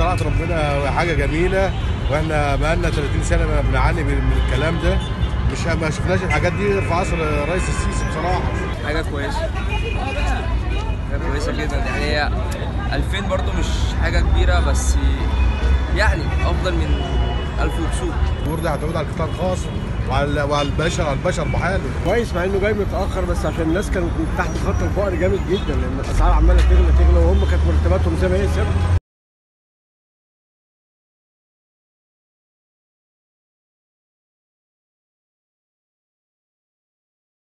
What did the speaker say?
بصراحه ربنا حاجه جميله واحنا بقالنا 30 سنه بنعاني من الكلام ده مش ما شفناش الحاجات دي غير في عصر رئيس السيسي بصراحه حاجه كويسه حاجه كويسه جدا يعني هي 2000 برضو مش حاجه كبيره بس يعني افضل من 1000 وكسور الامور دي هتعود على القطاع الخاص وعلى وعلى البشر على البشر بحاله كويس مع انه جاي متاخر بس عشان الناس كانت تحت خط الفقر جامد جدا لان الاسعار عماله تغلى تغلى وهم كانت مرتباتهم زي ما هي ثابته